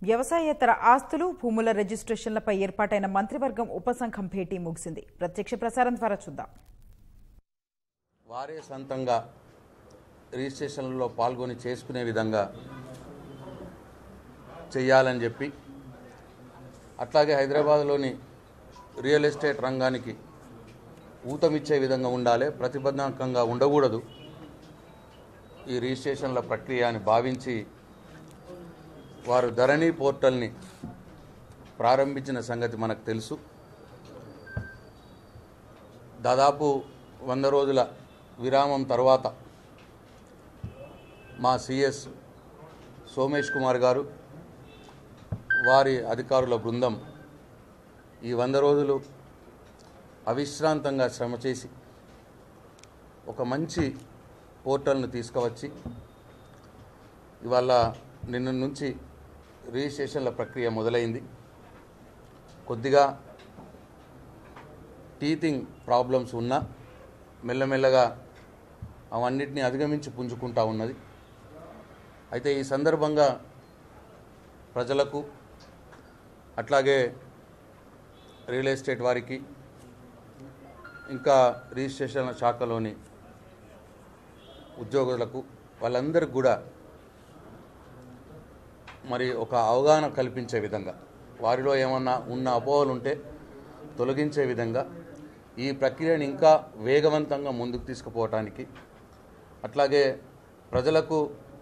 వ్యవసాయేతర ఆస్తులు భూముల రిజిస్ట్రేషన్లపై ఏర్పాటైన మంత్రివర్గం ఉపసంఘం భేటీ ముగిసింది ప్రత్యక్ష ప్రసారం ద్వారా చూద్దాం వారే సొంతంగా రిజిస్ట్రేషన్లలో పాల్గొని చేసుకునే విధంగా చేయాలని చెప్పి అట్లాగే హైదరాబాద్లోని రియల్ ఎస్టేట్ రంగానికి ఊతమిచ్చే విధంగా ఉండాలి ప్రతిబంధకంగా ఉండకూడదు ఈ రిజిస్ట్రేషన్ల ప్రక్రియ అని భావించి వారు ధరణి పోర్టల్ని ప్రారంభించిన సంగతి మనకు తెలుసు దాదాపు వంద రోజుల విరామం తర్వాత మా సిఎస్ సోమేష్ కుమార్ గారు వారి అధికారుల బృందం ఈ వంద రోజులు అవిశ్రాంతంగా శ్రమ చేసి ఒక మంచి పోర్టల్ను తీసుకువచ్చి ఇవాళ నిన్న నుంచి రిజిస్ట్రేషన్ల ప్రక్రియ మొదలైంది కొద్దిగా టీతింగ్ ప్రాబ్లమ్స్ ఉన్నా మెల్లమెల్లగా అవన్నిటిని అధిగమించి పుంజుకుంటా ఉన్నది అయితే ఈ సందర్భంగా ప్రజలకు అట్లాగే రియల్ ఎస్టేట్ వారికి ఇంకా రిజిస్ట్రేషన్ శాఖలోని ఉద్యోగులకు వాళ్ళందరికీ కూడా మరి ఒక అవగాహన కల్పించే విధంగా వారిలో ఏమన్నా ఉన్న అపోహలు ఉంటే తొలగించే విధంగా ఈ ప్రక్రియను ఇంకా వేగవంతంగా ముందుకు తీసుకుపోవటానికి అట్లాగే ప్రజలకు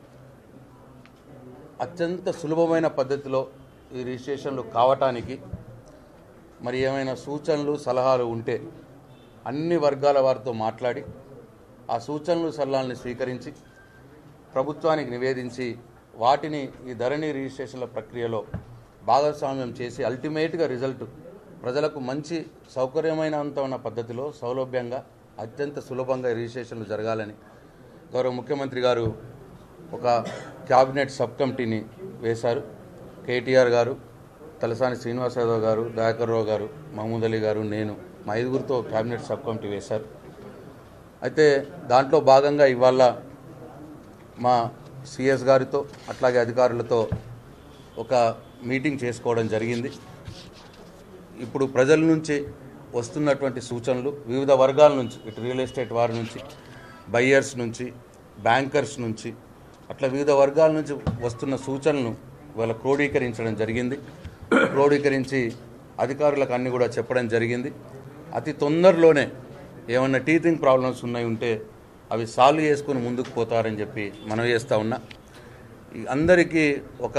అత్యంత సులభమైన పద్ధతిలో ఈ రిజిస్ట్రేషన్లు కావటానికి మరి ఏమైనా సూచనలు సలహాలు ఉంటే అన్ని వర్గాల వారితో మాట్లాడి ఆ సూచనలు సలహాలను స్వీకరించి ప్రభుత్వానికి నివేదించి వాటిని ఈ ధరణి రిజిస్ట్రేషన్ల ప్రక్రియలో భాగస్వామ్యం చేసి అల్టిమేట్గా రిజల్ట్ ప్రజలకు మంచి సౌకర్యమైనంత ఉన్న పద్ధతిలో సౌలభ్యంగా అత్యంత సులభంగా ఈ రిజిస్ట్రేషన్లు జరగాలని గౌరవ ముఖ్యమంత్రి గారు ఒక క్యాబినెట్ సబ్ కమిటీని వేశారు కేటీఆర్ గారు తలసాని శ్రీనివాస్ యాదవ్ గారు దయాకర్ రావు గారు మహమూద్ అలీ గారు నేను మా ఐదుగురితో క్యాబినెట్ సబ్ కమిటీ వేశారు అయితే దాంట్లో భాగంగా ఇవాళ మా సిఎస్ గారితో అట్లాగే అధికారులతో ఒక మీటింగ్ చేసుకోవడం జరిగింది ఇప్పుడు ప్రజల నుంచి వస్తున్నటువంటి సూచనలు వివిధ వర్గాల నుంచి ఇటు రియల్ ఎస్టేట్ వారి నుంచి బయ్యర్స్ నుంచి బ్యాంకర్స్ నుంచి అట్లా వివిధ వర్గాల నుంచి వస్తున్న సూచనలను వాళ్ళ క్రోడీకరించడం జరిగింది క్రోడీకరించి అధికారులకు అన్ని కూడా చెప్పడం జరిగింది అతి తొందరలోనే ఏమన్నా టీచింగ్ ప్రాబ్లమ్స్ ఉన్నాయి ఉంటే అవి సాల్వ్ చేసుకుని ముందుకు పోతారని చెప్పి మనం చేస్తూ ఉన్నా ఈ అందరికీ ఒక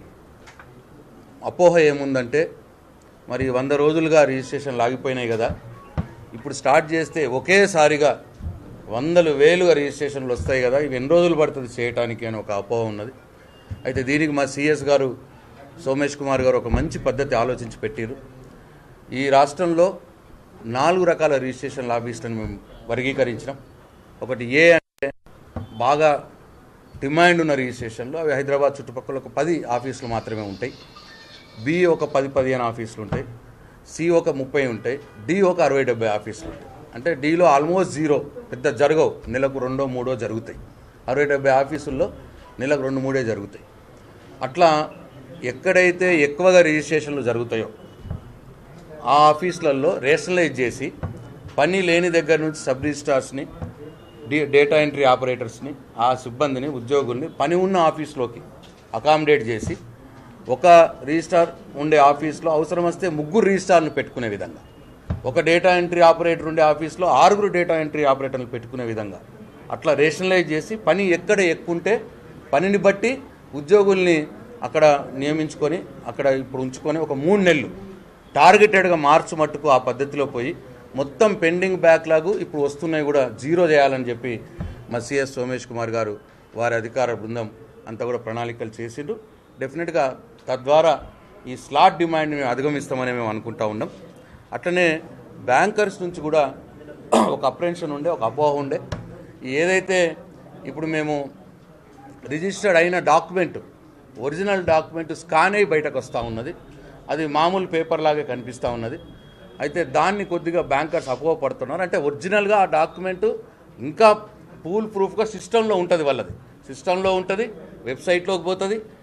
అపోహ ఏముందంటే మరి వంద రోజులుగా రిజిస్ట్రేషన్లు ఆగిపోయినాయి కదా ఇప్పుడు స్టార్ట్ చేస్తే ఒకేసారిగా వందలు వేలుగా రిజిస్ట్రేషన్లు వస్తాయి కదా ఇవి ఎన్ని రోజులు పడుతుంది చేయటానికి అని ఒక అపోహ ఉన్నది అయితే దీనికి మా సిఎస్ గారు సోమేష్ కుమార్ గారు ఒక మంచి పద్ధతి ఆలోచించి పెట్టారు ఈ రాష్ట్రంలో నాలుగు రకాల రిజిస్ట్రేషన్ ఆఫీసులను మేము వర్గీకరించినాం ఒకటి ఏ అంటే బాగా డిమాండ్ ఉన్న రిజిస్ట్రేషన్లు అవి హైదరాబాద్ చుట్టుపక్కల ఒక పది ఆఫీసులు మాత్రమే ఉంటాయి బి ఒక పది పదిహేను ఆఫీసులు ఉంటాయి సి ఒక ముప్పై ఉంటాయి డి ఒక అరవై డెబ్బై ఆఫీసులు ఉంటాయి అంటే డిలో ఆల్మోస్ట్ జీరో పెద్ద జరగవు నెలకు రెండో మూడో జరుగుతాయి అరవై డెబ్బై ఆఫీసుల్లో నెలకు రెండు మూడే జరుగుతాయి అట్లా ఎక్కడైతే ఎక్కువగా రిజిస్ట్రేషన్లు జరుగుతాయో ఆ ఆఫీసులలో రేషనలైజ్ చేసి పని లేని దగ్గర నుంచి సబ్ రిజిస్ట్రార్స్ని డి డేటా ఎంట్రీ ఆపరేటర్స్ని ఆ సిబ్బందిని ఉద్యోగుల్ని పని ఉన్న ఆఫీస్లోకి అకామిడేట్ చేసి ఒక రిజిస్టార్ ఉండే ఆఫీస్లో అవసరం వస్తే ముగ్గురు రిజిస్టార్ను పెట్టుకునే విధంగా ఒక డేటా ఎంట్రీ ఆపరేటర్ ఉండే ఆఫీస్లో ఆరుగురు డేటా ఎంట్రీ ఆపరేటర్లు పెట్టుకునే విధంగా అట్లా రేషనలైజ్ చేసి పని ఎక్కడ ఎక్కుంటే పనిని బట్టి ఉద్యోగుల్ని అక్కడ నియమించుకొని అక్కడ ఇప్పుడు ఉంచుకొని ఒక మూడు నెలలు టార్గెటెడ్గా మార్చు మట్టుకు ఆ పద్ధతిలో పోయి మొత్తం పెండింగ్ బ్యాక్లాగ్ ఇప్పుడు వస్తున్నాయి కూడా జీరో చేయాలని చెప్పి మా సిఎస్ సోమేష్ కుమార్ గారు వారి అధికార బృందం అంతా కూడా ప్రణాళికలు చేసిండ్రు డెఫినెట్గా తద్వారా ఈ స్లాట్ డిమాండ్ని మేము అధిగమిస్తామని మేము అనుకుంటా ఉన్నాం అట్లనే బ్యాంకర్స్ నుంచి కూడా ఒక అప్రెన్షన్ ఉండే ఒక అపోహ ఉండే ఏదైతే ఇప్పుడు మేము రిజిస్టర్డ్ అయిన డాక్యుమెంట్ ఒరిజినల్ డాక్యుమెంట్ స్కాన్ అయ్యి బయటకు వస్తూ ఉన్నది అది మామూలు పేపర్ లాగే కనిపిస్తూ ఉన్నది అయితే దాన్ని కొద్దిగా బ్యాంకర్స్ అపోహపడుతున్నారు అంటే ఒరిజినల్గా ఆ డాక్యుమెంట్ ఇంకా పూల్ ప్రూఫ్గా సిస్టంలో ఉంటుంది వాళ్ళది సిస్టంలో ఉంటుంది వెబ్సైట్లోకి పోతుంది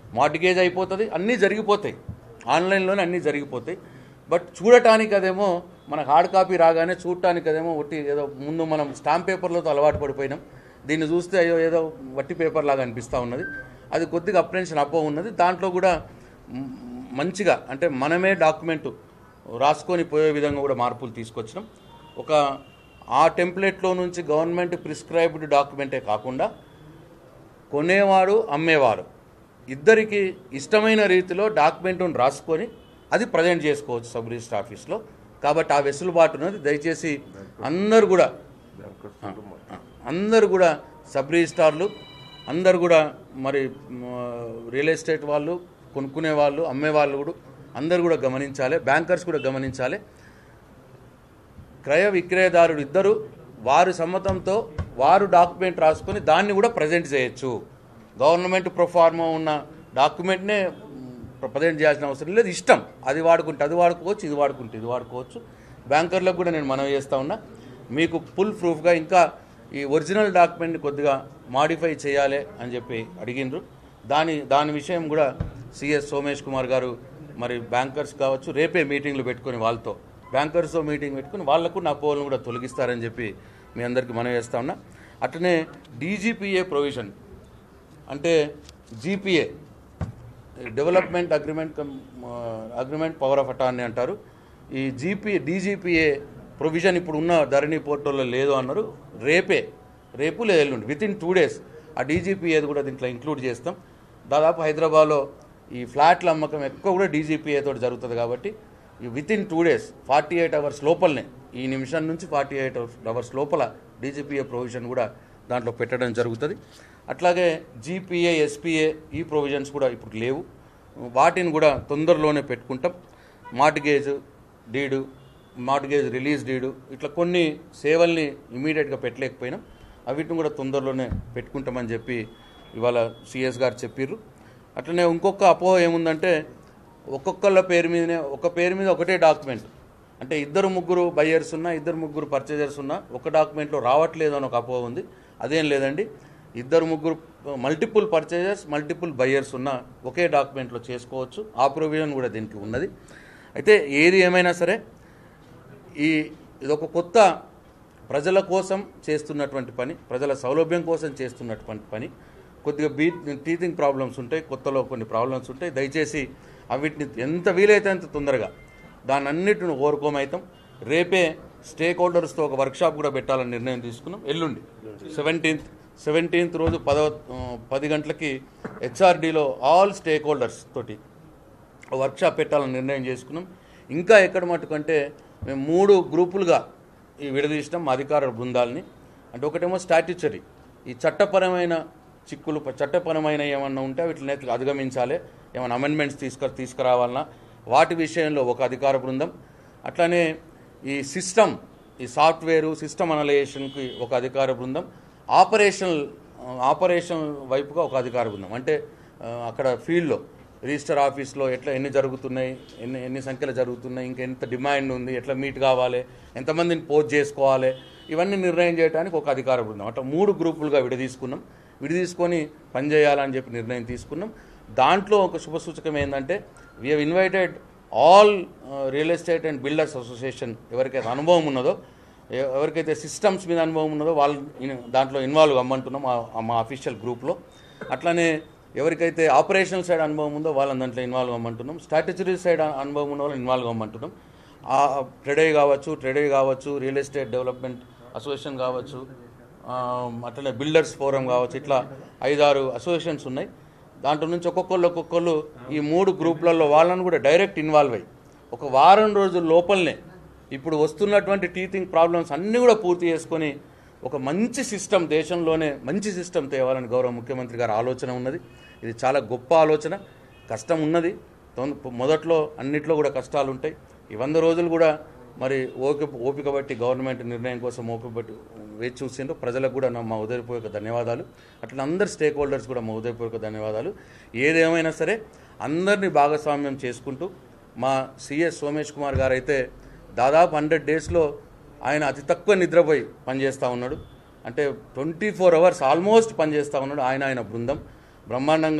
మార్టిగేజ్ అయిపోతుంది అన్నీ జరిగిపోతాయి ఆన్లైన్లోనే అన్నీ జరిగిపోతాయి బట్ చూడటానికి అదేమో మనకు హార్డ్ కాపీ రాగానే చూడటానికి అదేమో ఒట్టి ఏదో ముందు మనం స్టాంప్ పేపర్లతో అలవాటు పడిపోయినాం దీన్ని చూస్తే అయ్యో ఏదో వట్టి పేపర్ లాగా అనిపిస్తూ ఉన్నది అది కొద్దిగా అప్రెన్షన్ అప్పో ఉన్నది దాంట్లో కూడా మ్, మంచిగా అంటే మనమే డాక్యుమెంట్ రాసుకొని పోయే విధంగా కూడా మార్పులు తీసుకొచ్చినాం ఒక ఆ టెంప్లెట్లో నుంచి గవర్నమెంట్ ప్రిస్క్రైబ్డ్ డాక్యుమెంటే కాకుండా కొనేవాడు అమ్మేవాడు ఇద్దరికి ఇష్టమైన రీతిలో డాక్యుమెంట్ను రాసుకొని అది ప్రజెంట్ చేసుకోవచ్చు సబ్ రిజిస్టర్ ఆఫీస్లో కాబట్టి ఆ వెసులుబాటు ఉన్నది దయచేసి అందరు కూడా ఆ, ఆ, అందరు కూడా సబ్ రిజిస్టార్లు అందరు కూడా మరి మ, రియల్ ఎస్టేట్ వాళ్ళు కొనుక్కునే వాళ్ళు అమ్మే వాళ్ళు కూడా అందరు కూడా గమనించాలి బ్యాంకర్స్ కూడా గమనించాలి క్రయ విక్రయదారుడు ఇద్దరు వారి సమ్మతంతో వారు డాక్యుమెంట్ రాసుకొని దాన్ని కూడా ప్రజెంట్ చేయొచ్చు గవర్నమెంట్ ప్రొఫార్మా ఉన్న డాక్యుమెంట్నే ప్రజెంట్ చేయాల్సిన అవసరం లేదు ఇష్టం అది వాడుకుంటే అది వాడుకోవచ్చు ఇది వాడుకుంటే ఇది వాడుకోవచ్చు బ్యాంకర్లకు కూడా నేను మనవి చేస్తా ఉన్నా మీకు ఫుల్ ప్రూఫ్గా ఇంకా ఈ ఒరిజినల్ డాక్యుమెంట్ని కొద్దిగా మాడిఫై చేయాలి అని చెప్పి అడిగిండ్రు దాని దాని విషయం కూడా సిఎస్ సోమేష్ కుమార్ గారు మరి బ్యాంకర్స్ కావచ్చు రేపే మీటింగ్లు పెట్టుకొని వాళ్ళతో బ్యాంకర్స్తో మీటింగ్ పెట్టుకుని వాళ్లకు నా పోల్ను కూడా తొలగిస్తారని చెప్పి మీ అందరికీ మనవి చేస్తా ఉన్నా అట్లనే డీజీపీఏ ప్రొవిజన్ అంటే GPA development agreement cum agreement power of attorney అంటారు ఈ జీపీ డీజీపీఏ ప్రొవిజన్ ఇప్పుడు ఉన్న ధరణి పోర్టల్లో లేదు అన్నారు రేపే రేపు లేదు ఎల్లుండి విత్ ఇన్ టూ డేస్ ఆ డీజీపీఏది కూడా దీంట్లో ఇంక్లూడ్ చేస్తాం దాదాపు హైదరాబాద్లో ఈ ఫ్లాట్ల అమ్మకం ఎక్కువ కూడా డీజీపీఏ తోటి జరుగుతుంది కాబట్టి ఈ within two days forty eight hours లోపలనే ఈ నిమిషం నుంచి ఫార్టీ ఎయిట్ అవర్స్ లోపల డీజీపీఏ ప్రొవిజన్ కూడా దాంట్లో పెట్టడం జరుగుతుంది అట్లాగే జీపీఏ ఎస్పీఏ ఈ ప్రొవిజన్స్ కూడా ఇప్పుడు లేవు వాటిని కూడా తొందరలోనే పెట్టుకుంటాం mortgage deed mortgage release deed ఇట్లా కొన్ని సేవల్ని ఇమీడియట్గా పెట్టలేకపోయినాం అవిటిని కూడా తొందరలోనే పెట్టుకుంటామని చెప్పి ఇవాళ సిఎస్ గారు చెప్పిర్రు అట్లనే ఇంకొక అపోహ ఏముందంటే ఒక్కొక్కళ్ళ పేరు మీదనే ఒక పేరు మీద ఒకటే డాక్యుమెంట్ అంటే ఇద్దరు ముగ్గురు బయ్యర్స్ ఉన్నా ఇద్దరు ముగ్గురు పర్చేజర్స్ ఉన్నా ఒక డాక్యుమెంట్లో రావట్లేదు అని ఒక అపోహ ఉంది అదేం లేదండి ఇద్దరు ముగ్గురు మల్టిపుల్ పర్చేజర్స్ మల్టిపుల్ బయ్యర్స్ ఉన్న ఒకే డాక్యుమెంట్లో చేసుకోవచ్చు ఆ ప్రొవిజన్ కూడా దీనికి ఉన్నది అయితే ఏది ఏమైనా సరే ఈ ఇదొక కొత్త ప్రజల కోసం చేస్తున్నటువంటి పని ప్రజల సౌలభ్యం కోసం చేస్తున్నటువంటి పని కొద్దిగా బీ టీచింగ్ ప్రాబ్లమ్స్ ఉంటాయి కొత్తలో కొన్ని ప్రాబ్లమ్స్ ఉంటాయి దయచేసి అవిటిని ఎంత వీలైతే అంత తొందరగా దాని అన్నిటిని ఓవర్కోమైతాం రేపే స్టేక్ హోల్డర్స్తో ఒక వర్క్షాప్ కూడా పెట్టాలని నిర్ణయం తీసుకున్నాం ఎల్లుండి సెవెంటీన్త్ సెవెంటీన్త్ రోజు పదవ పది గంటలకి హెచ్ఆర్డీలో ఆల్ స్టేక్ హోల్డర్స్ తోటి వర్క్షాప్ పెట్టాలని నిర్ణయం చేసుకున్నాం ఇంకా ఎక్కడ మటుకంటే మేము మూడు గ్రూపులుగా ఈ విడదీసినాం మా అధికార బృందాలని అంటే ఒకటేమో స్టాట్యుచరీ ఈ చట్టపరమైన చిక్కులు చట్టపరమైన ఏమన్నా ఉంటే వీటిని అధిగమించాలి ఏమైనా అమెండ్మెంట్స్ తీసుకు తీసుకురావాలన్నా వాటి విషయంలో ఒక అధికార బృందం అట్లానే ఈ సిస్టమ్ ఈ సాఫ్ట్వేరు సిస్టమ్ అనలైజేషన్కి ఒక అధికార బృందం ఆపరేషనల్ ఆపరేషన్ వైపుగా ఒక అధికార బృందం అంటే ఆ, అక్కడ ఫీల్డ్లో రిజిస్టర్ ఆఫీస్లో ఎట్లా ఎన్ని జరుగుతున్నాయి ఎన్ని ఎన్ని సంఖ్యలో జరుగుతున్నాయి ఇంకా ఎంత డిమాండ్ ఉంది ఎట్లా మీట్ కావాలి ఎంతమందిని పోస్ట్ చేసుకోవాలి ఇవన్నీ నిర్ణయం చేయడానికి ఒక అధికార బృందం అట్లా మూడు గ్రూపులుగా విడదీసుకున్నాం విడదీసుకొని పనిచేయాలని చెప్పి నిర్ణయం తీసుకున్నాం దాంట్లో ఒక శుభసూచకం ఏంటంటే we have invited all real estate and builders association ఎవరికైతే అనుభవం ఉన్నదో ఎ- ఎవరికైతే సిస్టమ్స్ మీద అనుభవం ఉన్నదో వాళ్ళు ఇన్- దాంట్లో ఇన్వాల్వ్ అమ్మంటున్నాం మా- మా అఫీషియల్ గ్రూప్లో అట్లానే ఎవరికైతే ఆపరేషనల్ సైడ్ అనుభవం ఉందో వాళ్ళని దాంట్లో ఇన్వాల్వ్ అమ్మంటున్నాం స్ట్రాటజీ సైడ్ అ- అనుభవం ఉన్న వాళ్ళని ఇన్వాల్వ్ అమ్మంటున్నాం ఆ ట్రెడే కావచ్చు ట్రెడే కావచ్చు రియల్ ఎస్టేట్ డెవలప్మెంట్ అసోసియేషన్ కావచ్చు ఆ, అట్లనే బిల్డర్స్ ఫోరం కావచ్చు ఇట్లా ఐదారు అసోసియేషన్స్ ఉన్నాయి దాంట్లో నుంచి ఒక్కొక్కళ్ళు ఒక్కొక్కళ్ళు ఈ మూడు గ్రూపులలో వాళ్ళని కూడా డైరెక్ట్ ఇన్వాల్వ్ అయ్యి ఒక వారం రోజుల లోపలనే ఇప్పుడు వస్తున్నటువంటి టీచింగ్ ప్రాబ్లమ్స్ అన్నీ కూడా పూర్తి చేసుకొని ఒక మంచి సిస్టమ్ దేశంలోనే మంచి సిస్టమ్ తేవాలని గౌరవ ముఖ్యమంత్రి గారి ఆలోచన ఉన్నది ఇది చాలా గొప్ప ఆలోచన కష్టం ఉన్నది తొం- మొదట్లో అన్నిట్లో కూడా కష్టాలు ఉంటాయి ఈ వంద రోజులు కూడా మరి ఓపిక ఓపిక బట్టి గవర్నమెంట్ నిర్ణయం కోసం ఓపిక బట్టి వేచి చూసిండ్రు ప్రజలకు కూడా నా మా ఉదయపూర్వక ధన్యవాదాలు అట్లా అందరు స్టేక్ హోల్డర్స్ కూడా మా ఉదయపూర్వక ధన్యవాదాలు ఏదేమైనా సరే అందరినీ భాగస్వామ్యం చేసుకుంటూ మా సిఎస్ సోమేష్ కుమార్ గారు అయితే దాదాపు హండ్రెడ్ డేస్లో ఆయన అతి తక్కువ నిద్రపోయి పనిచేస్తూ ఉన్నాడు అంటే ట్వంటీ ఫోర్ అవర్స్ ఆల్మోస్ట్ పనిచేస్తూ ఉన్నాడు ఆయన ఆయన బృందం బ్రహ్మాండంగా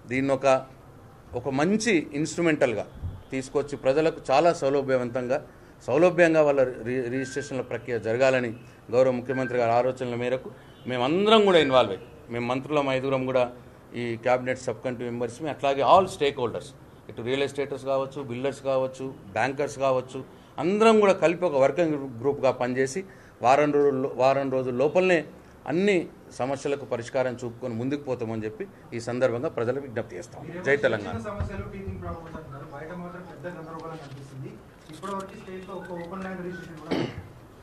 దీన్ని ఒక ఒక మంచి ఇన్స్ట్రుమెంటల్గా తీసుకొచ్చి ప్రజలకు చాలా సౌలభ్యవంతంగా సౌలభ్యంగా వాళ్ళ రి రిజిస్ట్రేషన్ల ప్రక్రియ జరగాలని గౌరవ ముఖ్యమంత్రి గారి ఆలోచనల మేరకు మేమందరం కూడా ఇన్వాల్వ్ అయ్యి మేము మంత్రులం ఐదుగురం కూడా ఈ క్యాబినెట్ సబ్ కమిటీ మెంబర్స్ అట్లాగే ఆల్ స్టేక్ హోల్డర్స్ ఇటు రియల్ ఎస్టేటర్స్ కావచ్చు బిల్డర్స్ కావచ్చు బ్యాంకర్స్ కావచ్చు అందరం కూడా కలిపి ఒక వర్కింగ్ గ్రూప్గా పనిచేసి వారం రోజుల్లో వారం రోజుల లోపలనే అన్ని సమస్యలకు పరిష్కారం చూపుకొని ముందుకు పోతామని చెప్పి ఈ సందర్భంగా ప్రజలకు విజ్ఞప్తి చేస్తాం జై తెలంగాణ చిన్న సమస్యలు టీచింగ్ ప్రాబ్లమ్స్ అంటున్నారు బయట మాత్రం పెద్ద గందరగోళం కనిపిస్తుంది ఇప్పటివరకు స్టేట్ లో ఒక ఓపెన్ ల్యాండ్ రిజిస్ట్రేషన్ కూడా లేదు.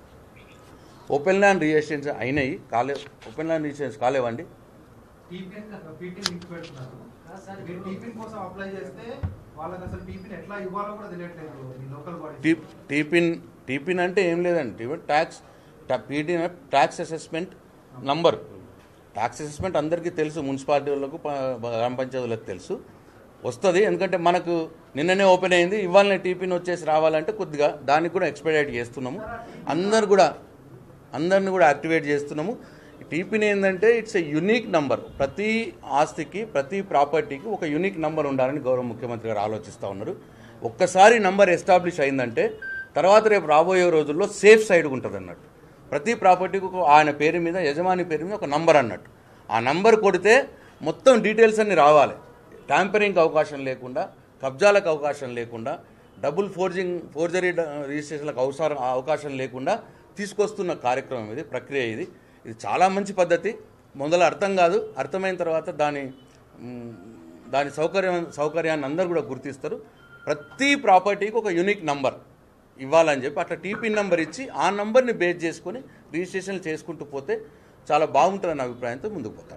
ఓపెన్ ల్యాండ్ రిజిస్ట్రేషన్స్ అయినాయి కాలే ఓపెన్ ల్యాండ్ రిజిస్ట్రేషన్స్ కాలేవండి టీపీఎన్ పీటీని లింక్ పెడుతున్నారు మీరు టీపీన్ కోసం అప్లై చేస్తే వాళ్ళకి అసలు టీపీని ఎట్లా ఇవ్వాలో కూడా తెలియట్లేదు మీ local T body TPIN TPIN అంటే ఏం లేదండి TPIN tax PT tax assessment number tax assessment అందరికీ తెలుసు మున్సిపాలిటీలకు ప- గ్రామ పంచాయతీలకు తెలుసు వస్తుంది ఎందుకంటే మనకు నిన్ననే ఓపెన్ అయింది ఇవాళనే టీపిన్ వచ్చేసి రావాలంటే కొద్దిగా దానికి కూడా ఎక్స్పెడైట్ చేస్తున్నాము అందరు కూడా అందరిని కూడా యాక్టివేట్ చేస్తున్నాము టీపిన్ ఏంటంటే ఇట్స్ ఎ యునిక్ నంబర్ ప్రతి ఆస్తికి ప్రతి ప్రాపర్టీకి ఒక యునిక్ నంబర్ ఉండాలని గౌరవ ముఖ్యమంత్రి గారు ఆలోచిస్తూ ఉన్నారు ఒక్కసారి నంబర్ ఎస్టాబ్లిష్ అయిందంటే తర్వాత రేపు రాబోయే రోజుల్లో సేఫ్ సైడ్ ఉంటుంది అన్నట్టు ప్రతి ప్రాపర్టీకి ఒక ఆయన పేరు మీద యజమాని పేరు మీద ఒక నంబర్ అన్నట్టు ఆ నంబర్ కొడితే మొత్తం డీటెయిల్స్ అన్ని రావాలి ట్యాంపరింగ్కి అవకాశం లేకుండా కబ్జాలకు అవకాశం లేకుండా డబుల్ ఫోర్జింగ్ ఫోర్జరీ డ- రిజిస్ట్రేషన్లకు అవసరం అవకాశం లేకుండా తీసుకొస్తున్న కార్యక్రమం ఇది ప్రక్రియ ఇది ఇది చాలా మంచి పద్ధతి మొదలు అర్థం కాదు అర్థమైన తర్వాత దాని మ్, దాని సౌకర్యం సౌకర్యాన్ని అందరూ కూడా గుర్తిస్తారు ప్రతి ప్రాపర్టీకి ఒక యూనిక్ నంబర్ ఇవ్వాలని చెప్పి అట్లా టీపీ నెంబర్ ఇచ్చి ఆ నంబర్ని బేస్ చేసుకొని రిజిస్ట్రేషన్ చేసుకుంటూ పోతే చాలా బాగుంటుందన్న అభిప్రాయంతో ముందుకు పోతాం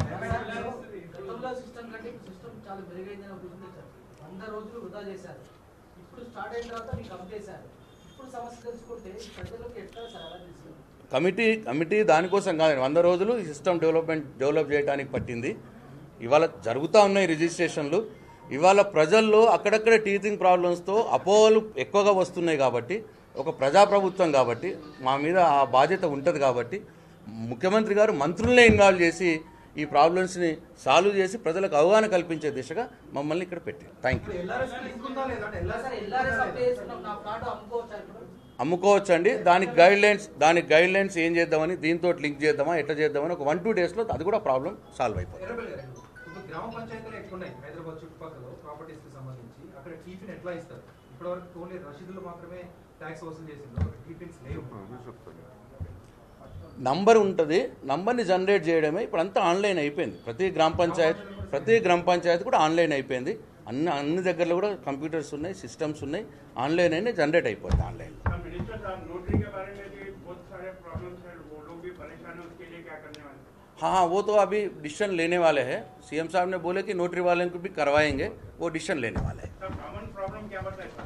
గతంలో సిస్టమ్ కంటే ఇప్పుడు సిస్టమ్ చాలా మెరుగైందని అభివృద్ధి సార్ వంద రోజులు వృధా చేశారు ఇప్పుడు స్టార్ట్ అయిన తర్వాత మీకు అప్ చేశారు ఇప్పుడు సమస్య తెలుసుకుంటే ప్రజలకు ఎట్లా సార్ అలా తెలుస్తుంది కమిటీ కమిటీ దానికోసం కాదు వంద రోజులు ఈ సిస్టమ్ డెవలప్మెంట్ డెవలప్ చేయడానికి పట్టింది ఇవాళ జరుగుతూ ఉన్నాయి రిజిస్ట్రేషన్లు ఇవాళ ప్రజల్లో అక్కడక్కడ టీచింగ్ ప్రాబ్లమ్స్తో అపోహలు ఎక్కువగా వస్తున్నాయి కాబట్టి ఒక ప్రజాప్రభుత్వం కాబట్టి మా మీద ఆ బాధ్యత ఉంటుంది కాబట్టి ముఖ్యమంత్రి గారు మంత్రులనే ఇన్వాల్వ్ చేసి ఈ ప్రాబ్లమ్స్ని సాల్వ్ చేసి ప్రజలకు అవగాహన కల్పించే దిశగా మమ్మల్ని ఇక్కడ పెట్టారు థ్యాంక్ యూ ఇప్పుడు ఎల్ఆర్ఎస్ లింక్ ఉందా లేదా అంటే సార్ ఎల్ఆర్ఎస్ అప్లై చేసుకున్నాం నా ప్లాట్ అమ్ముకోవచ్చా ఇప్పుడు అమ్ముకోవచ్చు అండి దానికి గైడ్ లైన్స్ దానికి గైడ్ లైన్స్ ఏం చేద్దామని దీంతో లింక్ చేద్దామా ఎట్లా చేద్దామని ఒక వన్ టూ డేస్లో అది కూడా ప్రాబ్లం సాల్వ్ అయిపోతుంది ఎర్రబెల్లి గారు, ఇప్పుడు గ్రామ పంచాయతీలు ఎక్కువ ఉన్నాయి హైదరాబాద్ చుట్టుపక్కల ప్రాపర్టీస్ కి సంబంధించి అక్కడ టీపీని ఎట్లా ఇస్తారు ఇప్పటివరకు ఓన్లీ రసీదులు మాత్రమే ట్యాక్స్ వసూలు చేసిండ్రు టీపీన్స్ లేవు నంబర్ ఉంటుంది నంబర్ని జనరేట్ చేయడమే ఇప్పుడు అంతా ఆన్లైన్ అయిపోయింది ప్రతి గ్రామ పంచాయత్ ప్రతి గ్రామ పంచాయతీ కూడా ఆన్లైన్ అయిపోయింది అన్ని అన్ని దగ్గరలో కూడా కంప్యూటర్స్ ఉన్నాయి సిస్టమ్స్ ఉన్నాయి ఆన్లైన్ అయినా జనరేట్ అయిపోతుంది ఆన్లైన్ हाँ, मिनिस्टर साहब नोटरी के बारे में भी बहुत सारे प्रॉब्लम्स हैं वो लोग भी परेशान हैं उसके लिए क्या करने वाले हैं? हाँ हाँ वो तो अभी डिसीजन लेने वाले हैं सीएम साहब ने बोले कि नोटरी वाले को भी करवाएंगे वो डिसीजन लेने वाले हैं सब कॉमन प्रॉब्लम क्या बताए